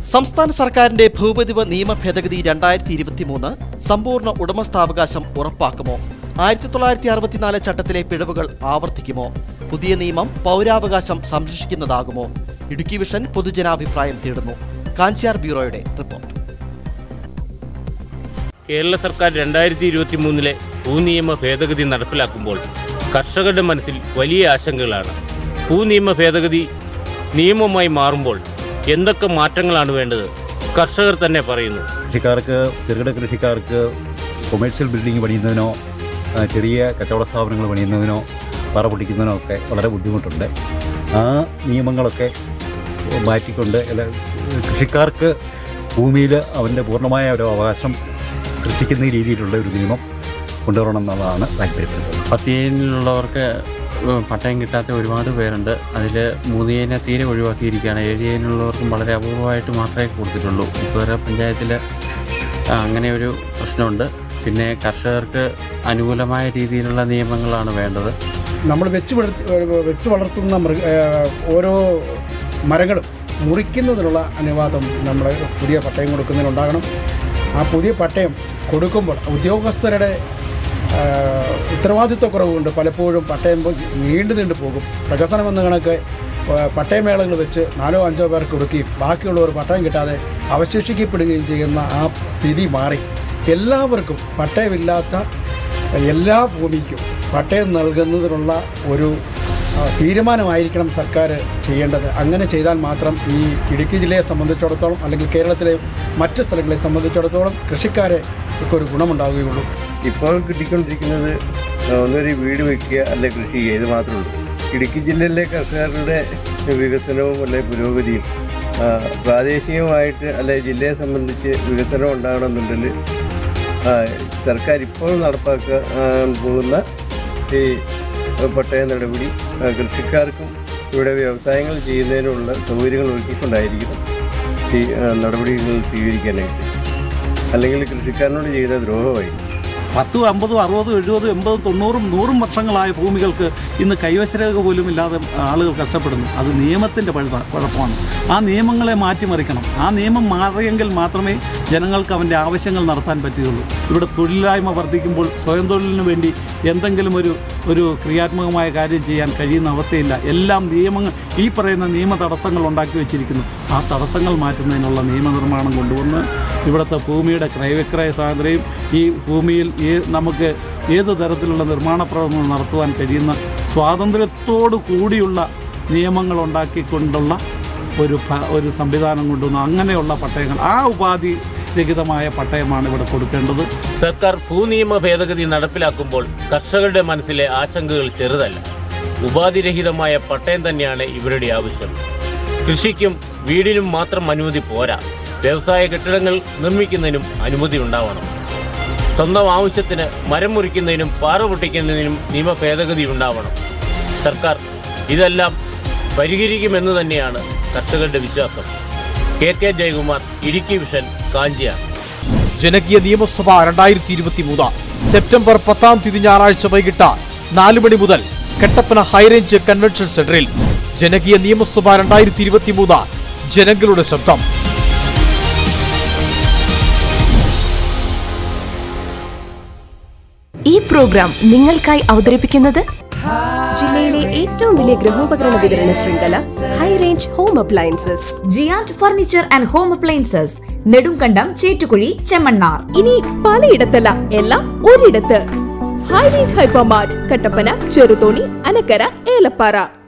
സംസ്ഥാന സർക്കാരിന്റെ ഭൂപതിവ് നിയമ ഭേദഗതി രണ്ടായിരത്തി ഇരുപത്തിമൂന്ന് സമ്പൂർണ്ണ ഉടമസ്ഥാവകാശം ഉറപ്പാക്കുമോ ആയിരത്തി തൊള്ളായിരത്തി അറുപത്തിനാല് ചട്ടത്തിലെ പിഴവുകൾ ആവർത്തിക്കുമോ പുതിയ നിയമം പൗരാവകാശം സംരക്ഷിക്കുന്നതാകുമോ ഇടുക്കി വിഷൻ പൊതുജനാഭിപ്രായം തേടുന്നു കാഞ്ചിയാർ ബ്യൂറോയുടെ റിപ്പോർട്ട് കേരള സർക്കാർ രണ്ടായിരത്തി ഇരുപത്തി മൂന്നിലെ ഭൂനിയമ ഭേദഗതി നടപ്പിലാക്കുമ്പോൾ കർഷകരുടെ മനസ്സിൽ വലിയ ആശങ്കകളാണ് ഭൂനിയമ ഭേദഗതി നിയമമായി മാറുമ്പോൾ എന്തൊക്കെ മാറ്റങ്ങളാണ് വേണ്ടത് കർഷകർ തന്നെ പറയുന്നു കൃഷിക്കാർക്ക് ചെറുകിട കൃഷിക്കാർക്ക് കൊമേഴ്ഷ്യൽ ബിൽഡിംഗ് പണിയുന്നതിനോ ആ, ചെറിയ കച്ചവട സ്ഥാപനങ്ങൾ പണിയുന്നതിനോ പറ പൊട്ടിക്കുന്നതിനോ ഒക്കെ വളരെ ബുദ്ധിമുട്ടുണ്ട് ആ നിയമങ്ങളൊക്കെ മാറ്റിക്കൊണ്ട് അല്ല കൃഷിക്കാർക്ക് ഭൂമിയിൽ അവൻ്റെ പൂർണ്ണമായ ഒരു അവകാശം സൃഷ്ടിക്കുന്ന രീതിയിലുള്ള ഒരു നിയമം കൊണ്ടുവരണം എന്നുള്ളതാണ് താല്പര്യപ്പെടുന്നത് പത്തിയേനിലുള്ളവർക്ക് പട്ടയം കിട്ടാത്ത ഒരുപാട് പേരുണ്ട് അതിൽ മൂന്നിയേനെ തീരെ ഒഴിവാക്കിയിരിക്കുകയാണ് ഏഴിയേനുള്ളവർക്കും വളരെ അപൂർവമായിട്ട് മാത്രമേ കൊടുത്തിട്ടുള്ളൂ ഇതുവരെ പഞ്ചായത്തിൽ അങ്ങനെ ഒരു പ്രശ്നമുണ്ട് പിന്നെ കർഷകർക്ക് അനുകൂലമായ രീതിയിലുള്ള നിയമങ്ങളാണ് വേണ്ടത് നമ്മൾ വെച്ച് വളർത്തി വെച്ച് വളർത്തുന്ന മൃഗ ഏഹ് ഓരോ മരങ്ങളും മുറിക്കുന്നതിനുള്ള അനുവാദം നമ്മൾ പുതിയ പട്ടയം കൊടുക്കുന്നതിനുണ്ടാകണം ആ പുതിയ പട്ടയം കൊടുക്കുമ്പോൾ ഉദ്യോഗസ്ഥരുടെ ഏഹ് ഉത്തരവാദിത്വക്കുറവ് കൊണ്ട് പലപ്പോഴും പട്ടയം പോ- നീണ്ടു നീണ്ടു പോകും വികസനം എന്ന കണക്ക് ഏഹ് പട്ടയമേളകൾ വെച്ച് നാലോ അഞ്ചോ പേർക്ക് കൊടുക്കുകയും ബാക്കിയുള്ളവർ പട്ടയം കിട്ടാതെ അവശേഷിക്കപ്പെടുകയും ചെയ്യുന്ന ആ സ്ഥിതി മാറി എല്ലാവർക്കും പട്ടയമില്ലാത്ത എല്ലാ ഭൂമിക്കും പട്ടയം നൽകുന്നതിനുള്ള ഒരു ആ, തീരുമാനമായിരിക്കണം സർക്കാർ ചെയ്യേണ്ടത് അങ്ങനെ ചെയ്താൽ മാത്രം ഈ ഇടുക്കി ജില്ലയെ സംബന്ധിച്ചിടത്തോളം അല്ലെങ്കിൽ കേരളത്തിലെ മറ്റ് സ്ഥലങ്ങളെ സംബന്ധിച്ചിടത്തോളം കൃഷിക്കാരെ ഒക്കെ ഒരു ഗുണമുണ്ടാവുകയുള്ളൂ ഇപ്പോൾ കിട്ടിക്കൊണ്ടിരിക്കുന്നത് ഒന്നൊരു വീട് വയ്ക്കുക അല്ലെ കൃഷി ചെയ്യുക ഇത് മാത്രമേ ഉള്ളൂ ഇടുക്കി ജില്ലയിലെ കർഷകരുടെ വികസനവും അല്ലെ പുരോഗതിയും ആ, പ്രാദേശികമായിട്ട് അല്ലെ ജില്ലയെ സംബന്ധിച്ച് വികസനം ഉണ്ടാകണമെന്നുണ്ടെങ്കിൽ ആ, സർക്കാർ ഇപ്പോൾ നടപ്പാക്കാൻ പോകുന്ന ഈ പട്ടയ നടപടി ആ, കൃഷിക്കാർക്കും ഇവിടെ വ്യവസായങ്ങൾ ചെയ്യുന്നതിനുള്ള സൗകര്യങ്ങൾ ഒരുക്കിക്കൊണ്ടായിരിക്കണം ഈ ആ, നടപടികൾ സ്വീകരിക്കാനായിട്ട് അല്ലെങ്കിൽ കൃഷിക്കാരനോട് ചെയ്ത ദ്രോഹമായി പത്തും അമ്പതും അറുപതും എഴുപതും എൺപതും തൊണ്ണൂറും നൂറും വർഷങ്ങളായ ഭൂമികൾക്ക് ഇന്ന് കൈവശരേഖ പോലും ഇല്ലാതെ ആളുകൾ കഷ്ടപ്പെടുന്നു അത് നിയമത്തിൻ്റെ പഴുത കുഴപ്പമാണ് ആ നിയമങ്ങളെ മാറ്റിമറിക്കണം ആ നിയമം മാറിയെങ്കിൽ മാത്രമേ ജനങ്ങൾക്ക് അവൻ്റെ ആവശ്യങ്ങൾ നടത്താൻ പറ്റുകയുള്ളൂ ഇവിടെ തൊഴിലില്ലായ്മ വർദ്ധിക്കുമ്പോൾ സ്വയം തൊഴിലിന് വേണ്ടി എന്തെങ്കിലും ഒരു ഒരു ക്രിയാത്മകമായ കാര്യം ചെയ്യാൻ കഴിയുന്ന അവസ്ഥയില്ല എല്ലാം നിയമങ്ങൾ ഈ പറയുന്ന നിയമ തടസ്സങ്ങൾ ഉണ്ടാക്കി വെച്ചിരിക്കുന്നു ആ തടസ്സങ്ങൾ മാറ്റുന്നതിനുള്ള നിയമനിർമ്മാണം കൊണ്ടുവന്ന് ഇവിടുത്തെ ഭൂമിയുടെ ക്രയവിക്രയ സ്വാതന്ത്ര്യം ഈ ഭൂമിയിൽ ഈ നമുക്ക് ഏത് തരത്തിലുള്ള നിർമ്മാണ പ്രവർത്തനം നടത്തുവാൻ കഴിയുന്ന സ്വാതന്ത്ര്യത്തോടു കൂടിയുള്ള നിയമങ്ങൾ ഉണ്ടാക്കിക്കൊണ്ടുള്ള ഒരു ഭ- ഒരു സംവിധാനം കൊണ്ടുവന്ന് അങ്ങനെയുള്ള പട്ടയങ്ങൾ ആ ഉപാധി രഹിതമായ പട്ടയമാണ് ഇവിടെ കൊടുക്കേണ്ടത് സർക്കാർ ഭൂനിയമ ഭേദഗതി നടപ്പിലാക്കുമ്പോൾ കർഷകരുടെ മനസ്സിലെ ആശങ്കകൾ ചെറുതല്ല ഉപാധിരഹിതമായ പട്ടയം തന്നെയാണ് ഇവരുടെ ആവശ്യം കൃഷിക്കും വീടിനും മാത്രം അനുമതി പോരാ വ്യവസായ കെട്ടിടങ്ങൾ നിർമ്മിക്കുന്നതിനും അനുമതി ഉണ്ടാവണം സ്വന്തം ആവശ്യത്തിന് മരം മുറിക്കുന്നതിനും പാറ പൊട്ടിക്കുന്നതിനും നിയമ ഭേദഗതി ഉണ്ടാവണം സർക്കാർ ഇതെല്ലാം പരിഹരിക്കുമെന്ന് തന്നെയാണ് കർഷകരുടെ വിശ്വാസം കെ കെ ജയകുമാർ ഇടുക്കി വിഷൻ കാഞ്ചിയാണ് ജനകീയ നിയമസഭ രണ്ടായിരത്തി ഇരുപത്തി മൂന്ന് സെപ്റ്റംബർ പത്താം തീയതി ഞായറാഴ്ച വൈകിട്ട് നാല് മണി മുതൽ കട്ടപ്പന ഹൈറേഞ്ച് കൺവെൻഷൻ സെന്ററിൽ ജനകീയ നിയമസഭ രണ്ടായിരത്തി ഇരുപത്തി മൂന്ന് ജനങ്ങളുടെ ശബ്ദം ഈ പ്രോഗ്രാം നിങ്ങൾക്കായി അവതരിപ്പിക്കുന്നത് ജില്ലയിലെ ഏറ്റവും വലിയ ഗൃഹോപകരണ വിതരണ ശൃംഖല high range home appliances giant furniture and home appliances Nedumkandam Chettukuzhi Chemmannar ഇനി പലയിടത്തല്ല എല്ലാം ഒരിടത്ത് high range hypermart Kattappana Cheruthoni Anakkara Elappara